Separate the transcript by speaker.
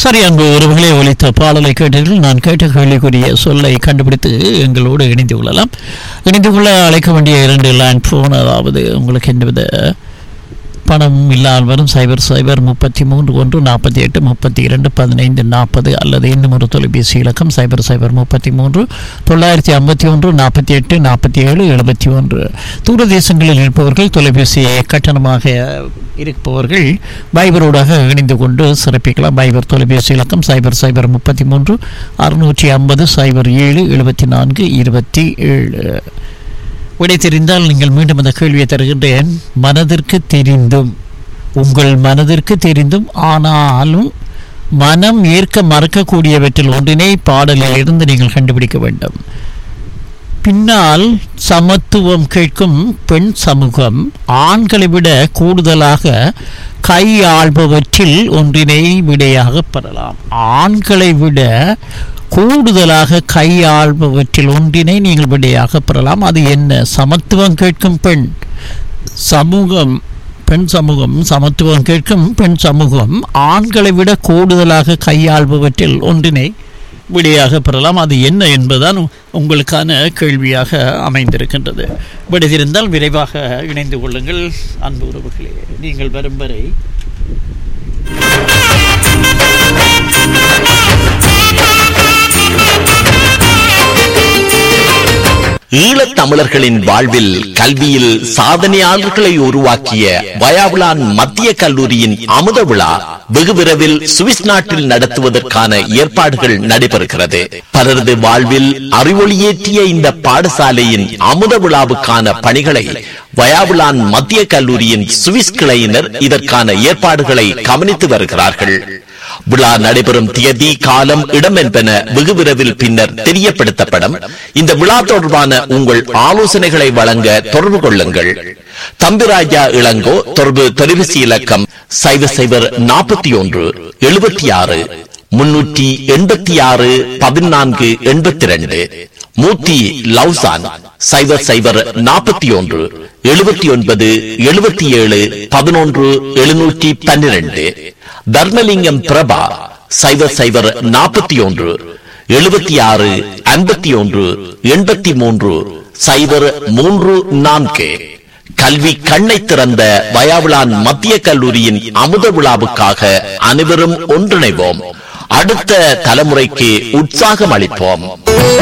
Speaker 1: சரி அன்பு உறவுகளே ஒலித்த பாடலை கேட்டீர்கள் நான் கேட்ட கேள்விக்குரிய சொல்லை கண்டுபிடித்து எங்களோடு இணைந்து கொள்ளலாம் இணைந்து கொள்ள அழைக்க வேண்டிய இரண்டு லேண்ட் ஃபோன் அதாவது உங்களுக்கு எந்தவித பணம் இல்லாமல் வரும் சைபர் சைபர் முப்பத்தி மூன்று ஒன்று நாற்பத்தி எட்டு முப்பத்தி இரண்டு பதினைந்து நாற்பது அல்லது இன்னும் ஒரு தொலைபேசி இலக்கம் சைபர் சைபர் முப்பத்தி மூன்று தொள்ளாயிரத்தி ஐம்பத்தி ஒன்று நாற்பத்தி எட்டு நாற்பத்தி ஏழு எழுபத்தி ஒன்று தூரதேசங்களில் இருப்பவர்கள் தொலைபேசியை கட்டணமாக இருப்பவர்கள் பைபரோடாக இணைந்து கொண்டு சிறப்பிக்கலாம் பைபர் தொலைபேசி இலக்கம் சைபர் சைபர் முப்பத்தி மூன்று அறுநூற்றி ஐம்பது சைபர் ஏழு எழுபத்தி நான்கு இருபத்தி ஏழு விடை தெரிந்தால் நீங்கள் மீண்டும் அந்த கேள்வியை தருகின்றேன் மனதிற்கு தெரிந்தும் உங்கள் மனதிற்கு தெரிந்தும் ஆனாலும் மனம் ஏற்க மறக்கக்கூடியவற்றில் ஒன்றினை பாடலில் இருந்து நீங்கள் கண்டுபிடிக்க வேண்டும் பின்னால் சமத்துவம் கேட்கும் பெண் சமூகம் ஆண்களை விட கூடுதலாக கை ஆள்பவற்றில் ஒன்றினை விடையாக பெறலாம் ஆண்களை விட கூடுதலாக கை ஆள்பவற்றில் ஒன்றினை நீங்கள் விடையாக பெறலாம் அது என்ன சமத்துவம் கேட்கும் பெண் சமூகம் பெண் சமூகம் சமத்துவம் கேட்கும் பெண் சமூகம் ஆண்களை விட கூடுதலாக கையாள்பவற்றில் ஒன்றினை விடையாக பெறலாம் அது என்ன என்பதுதான் உங்களுக்கான கேள்வியாக அமைந்திருக்கின்றது விடை தெரிந்தால் விரைவாக இணைந்து கொள்ளுங்கள் அன்பு உறவுகளே நீங்கள் வரும் வரை
Speaker 2: ஈழத் தமிழர்களின் வாழ்வில் கல்வியில் சாதனையாளர்களை உருவாக்கிய வயாவுலான் மத்திய கல்லூரியின் அமுத விழா வெகு விரைவில் சுவிஸ் நாட்டில் நடத்துவதற்கான ஏற்பாடுகள் நடைபெறுகிறது பலரது வாழ்வில் அறிவொளியேற்றிய இந்த பாடசாலையின் அமுத விழாவுக்கான பணிகளை வயாவுலான் மத்திய கல்லூரியின் சுவிஸ் கிளையினர் இதற்கான ஏற்பாடுகளை கவனித்து வருகிறார்கள் விழா நடைபெறும் தேதி காலம் இடம் என்பன வெகு விரைவில் பின்னர் தெரியப்படுத்தப்படும் இந்த விழா தொடர்பான உங்கள் ஆலோசனைகளை வழங்க தொடர்பு கொள்ளுங்கள் தம்பிராஜா இளங்கோ தொடர்பு தொலைபேசி இலக்கம் சைவர் சைவர் நாற்பத்தி ஒன்று எழுபத்தி ஆறு முன்னூற்றி எண்பத்தி ஆறு பதினான்கு எண்பத்தி ரெண்டு மூர்த்தி லவ்சான் சைவர் சைவர் நாற்பத்தி ஒன்று எழுபத்தி ஒன்பது எழுபத்தி ஏழு பதினொன்று எழுநூற்றி பன்னிரண்டு தர்மலிங்கம் பிரபா சைவர் சைவர் நாற்பத்தி ஒன்று எழுபத்தி ஆறு ஐம்பத்தி ஒன்று எண்பத்தி மூன்று சைவர் மூன்று நான்கு கல்வி கண்ணை திறந்த வயாவிலான் மத்திய கல்லூரியின் அமுத விழாவுக்காக அனைவரும் ஒன்றிணைவோம் அடுத்த தலைமுறைக்கு உற்சாகம் அளிப்போம்